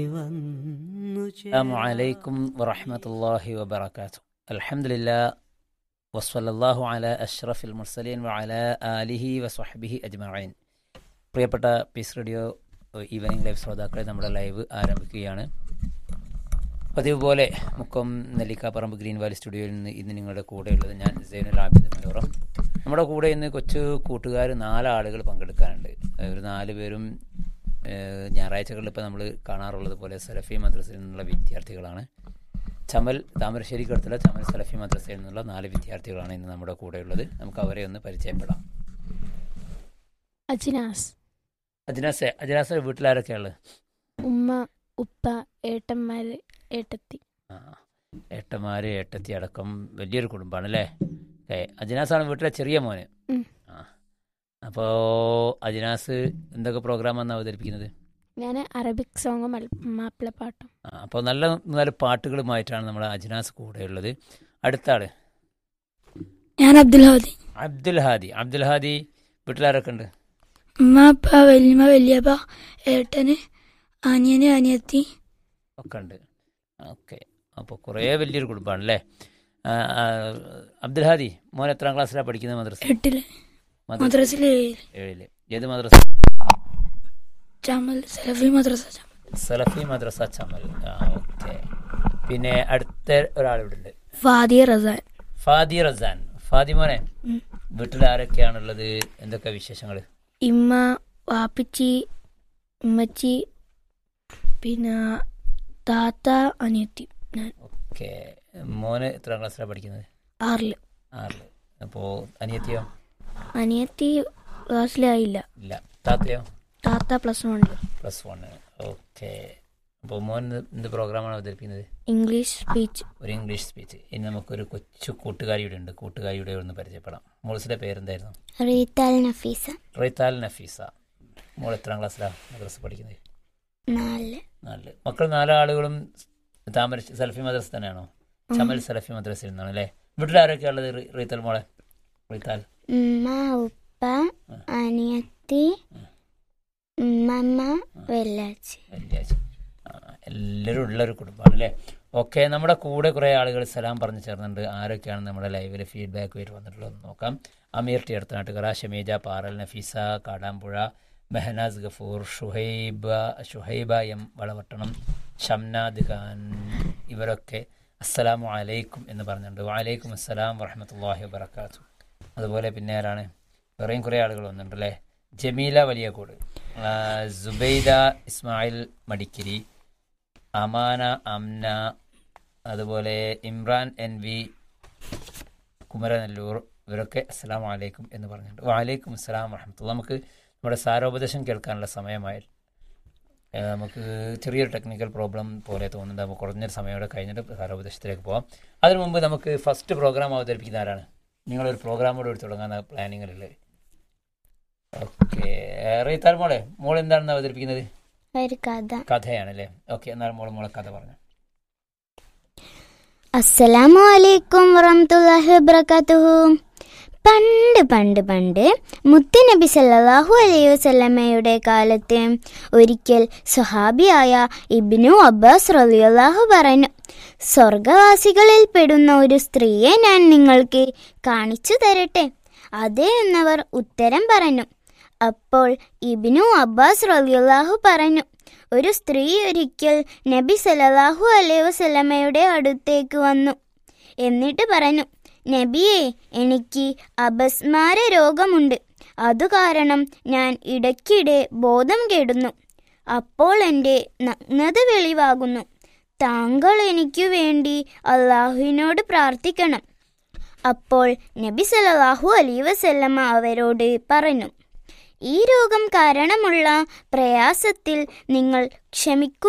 السلام عليكم ورحمة الله وبركاته الحمد لله وصلى الله على أشرف المرسلين وعلى آله وصحبه أجمعين പ്രിയപ്പെട്ട piece radio evening live ശ്രോതാക്കളെ നമ്മുടെ ലൈവ് ആരംഭിക്കുകയാണ് പതിവ് പോലെ മുക്കം നെല്ലിക്കാപ്പറമ്പ് ഗ്രീൻ വാലി സ്റ്റുഡിയോയിൽ നിന്ന് ഇന്ന് നിങ്ങളുടെ കൂടെയുള്ളത് ഞാൻ സൈനുൽ ആബിദ് മലോറം നമ്മുടെ കൂടെ ഇന്ന് കൊച്ചു കൂട്ടുകാർ നാലാളുകൾ പങ്കെടുക്കാനുണ്ട് ഒരു നാല് പേരും ഏഹ്, ഞായറാഴ്ചകളിൽ ഇപ്പോൾ നമ്മൾ കാണാറുള്ളത് പോലെ സലഫി മദ്രസയിൽ നിന്നുള്ള വിദ്യാർത്ഥികളാണ് ചമൽ താമരശ്ശേരിക്ക് അടുത്തുള്ള ചമൽ സലഫി മദ്രസയിൽ നിന്നുള്ള നാല് വിദ്യാർത്ഥികളാണ് ഇന്ന് നമ്മുടെ കൂടെയുള്ളത് നമുക്ക് അവരെ ഒന്ന് പരിചയപ്പെടാം അജിനാസ് അജിനാസെ അജിനാസെ വീട്ടിലാരൊക്കെയുള്ളത് ഉമ്മ ഉപ്പ ഏട്ടന്മാര് ഏട്ടത്തി ആ ഏട്ടന്മാര് ഏട്ടത്തി അടക്കം വലിയൊരു കുടുംബമാണ് അല്ലേ ഓക്കെ അജിനാസാണ് വീട്ടിലെ ചെറിയ മോന് ഉം. ആ അപ്പോൾ അജിനാസ് എന്തൊക്കെ പ്രോഗ്രാമാണ് അവതരിപ്പിക്കുന്നത് ഞാൻ അറബിക് സോങ്ങും മാപ്പിളപ്പാട്ടും ആ അപ്പോൾ നല്ല നല്ല പാട്ടുകളുമായിട്ടാണ് നമ്മുടെ അജിനാസ് കൂടെയുള്ളത് അടുത്ത ആള് ഞാൻ അബ്ദുൽ ഹാദി അബ്ദുൽ ഹാദി അബ്ദുൽ ഹാദി വീട്ടിലാരൊക്കെ ഉണ്ട് ഉമ്മ അപ്പ വല്യമ്മ വല്യപ്പ ഏട്ടന് അനിയന് അനിയത്തി ഒക്കെ ഉണ്ട് ഓക്കെ അപ്പോൾ കുറേ വലിയൊരു കുടുംബമാണ് അല്ലേ ആ, ആ, അബ്ദുൽ ഹാദി മോൻ എത്രാം ക്ലാസ്സിലാണ് പഠിക്കുന്നത് മദ്രസ എട്ടില് മദ്രസ മദ്രസിലെ ഏഴില് ഏത് മദ്രസ ചമൽ സലഫി മദ്രസ ചമൽ സലഫി മദ്രസ ചമൽ ആ ഓക്കെ പിന്നെ അടുത്ത ഒരാളിവിടെ ഉണ്ട് ഫാദി റസാൻ ഫാദി റസാൻ ഫാദി മോനെ ഉം. വീട്ടിൽ ആരൊക്കെയാണുള്ളത് എന്തൊക്കെ വിശേഷങ്ങൾ ഇമ്മ വാപ്പിച്ചി ഉമ്മച്ചി പിന്നെ താത്ത അനിയത്തി ഞാൻ ഓക്കെ മോന് എത്രാം ക്ലാസ്സിലാണ് പഠിക്കുന്നത് ആറില് ആറില് അപ്പോൾ അനിയത്തിയോ അനിയത്തി ക്ലാസ്സിലായില്ല ഇല്ല താത്തയോ താത്ത പ്ലസ് വണ്ണില് പ്ലസ് വൺ ഓക്കെ അപ്പോൾ മോൻ എന്ത് എന്ത് പ്രോഗ്രാമാണ് അവതരിപ്പിക്കുന്നത് ഇംഗ്ലീഷ് സ്പീച്ച് ഒരു ഇംഗ്ലീഷ് സ്പീച്ച് ഇനി നമുക്കൊരു കൊച്ചു കൂട്ടുകാരിയുടെ ഉണ്ട് കൂട്ടുകാരിയുടെ ഒന്ന് പരിചയപ്പെടാം മോൾസിന്റെ പേരെന്തായിരുന്നു റീത്താൽ നഫീസ റൈത്താൽ നഫീസ മോൾ എത്രാം ക്ലാസ്സിലാണ് മദ്രസ പഠിക്കുന്നത് നാല് നാല് മക്കൾ നാലാളുകളും താമര സലഫി മദ്രസ തന്നെയാണോ ചമൽ സലഫി മദ്രസയിൽ നിന്നാണ് അല്ലേ വീട്ടിൽ ആരൊക്കെയാ ഉള്ളത് റീ- റീത്താൽ മോളെ റീത്താൽ ഉമ്മ ഉപ്പ അനിയത്തി ഉമ്മമ്മ വെള്ളാച്ചി വെള്ളിയാഴ്ച ആ, എല്ലാവരും ഉള്ളൊരു കുടുംബമാണ് അല്ലേ ഓക്കെ നമ്മുടെ കൂടെ കുറേ ആളുകൾ സലാം പറഞ്ഞു ചേർന്നുണ്ട് ആരൊക്കെയാണ് നമ്മുടെ ലൈവിൽ ഫീഡ്ബാക്ക് ആയിട്ട് വന്നിട്ടുള്ളതെന്ന് നോക്കാം അമീർ ടി അടുത്തനാട്ടുകര ഷമീജ പാറൽ നഫീസ കാടാമ്പുഴ മെഹനാസ് ഗഫൂർ ഷുഹൈബ ഷുഹൈബ എം വളവട്ടണം ഷംനാദ് ഖാൻ ഇവരൊക്കെ അസ്സലാമു അലൈക്കും എന്ന് പറഞ്ഞിട്ടുണ്ട് വലൈക്കും അസ്സലാം വറഹമത്തല്ലാഹി വബർക്കാത്തു അതുപോലെ പിന്നെ ആരാണ് വേറെയും കുറേ ആളുകൾ വന്നിട്ടുണ്ട് അല്ലേ ജമീല വലിയക്കോട് ആ, സുബൈദ ഇസ്മായിൽ മടിക്കിരി അമാന അംന അതുപോലെ ഇമ്രാൻ എൻ വി കുമരനെല്ലൂർ ഇവരൊക്കെ അസ്സലാം വലൈക്കും എന്ന് പറഞ്ഞിട്ടുണ്ട് വാലൈക്കും അസ്സലാം വറഹമത്തുള്ള നമുക്ക് നമ്മുടെ സാരോപദേശം കേൾക്കാനുള്ള സമയമായി ഏഹ് നമുക്ക് ചെറിയൊരു ടെക്നിക്കൽ പ്രോബ്ലം പോലെ തോന്നുന്നുണ്ട് നമുക്ക് കുറഞ്ഞൊരു സമയം കഴിഞ്ഞിട്ട് സാരോപദേശത്തിലേക്ക് പോവാം അതിനു മുമ്പ് നമുക്ക് ഫസ്റ്റ് പ്രോഗ്രാം അവതരിപ്പിക്കുന്ന ആരാണ് നിങ്ങളൊരു പ്രോഗ്രാമോട് കൂടി തുടങ്ങാൻ പ്ലാനിങ്ങിലുള്ളത് ഓക്കെ റീത്താൽ മോളെ മോൾ എന്താണെന്ന് അവതരിപ്പിക്കുന്നത് ഒരു കഥ കഥയാണല്ലേ ഓക്കെ എന്നാൽ മോള് മോളെ കഥ പറഞ്ഞു അസ്സലാമു അലൈക്കും വറഹ്മത്തുള്ളാഹി വബറകാതുഹു പണ്ട് പണ്ട് പണ്ട് മുത്തുനബി സല്ലല്ലാഹു അലൈഹി വസല്ലമയുടെ കാലത്ത് ഒരിക്കൽ സ്വഹാബിയായ ഇബ്നു അബ്ബാസ് റളിയല്ലാഹു പറഞ്ഞു സ്വർഗവാസികളിൽ പെടുന്ന ഒരു സ്ത്രീയെ ഞാൻ നിങ്ങൾക്ക് കാണിച്ചു തരട്ടെ അതെ എന്നവർ ഉത്തരം പറഞ്ഞു അപ്പോൾ ഇബ്നു അബ്ബാസ് റളിയല്ലാഹു പറഞ്ഞു ഒരു സ്ത്രീ ഒരിക്കൽ നബി സല്ലല്ലാഹു അലൈഹി വസല്ലമയുടെ അടുത്തേക്ക് വന്നു എന്നിട്ട് പറഞ്ഞു നബിയെ എനിക്ക് അപസ്മാര രോഗമുണ്ട് അതു കാരണം ഞാൻ ഇടയ്ക്കിടെ ബോധം കെടുന്നു അപ്പോൾ എൻ്റെ നഗ്നത വെളിവാകുന്നു താങ്കൾ എനിക്കു വേണ്ടി അള്ളാഹുവിനോട് പ്രാർത്ഥിക്കണം അപ്പോൾ നബി സല്ലല്ലാഹു അലൈഹി വസല്ലമ അവരോട് പറഞ്ഞു ഈ രോഗം കാരണമുള്ള പ്രയാസത്തിൽ നിങ്ങൾ ക്ഷമിക്കു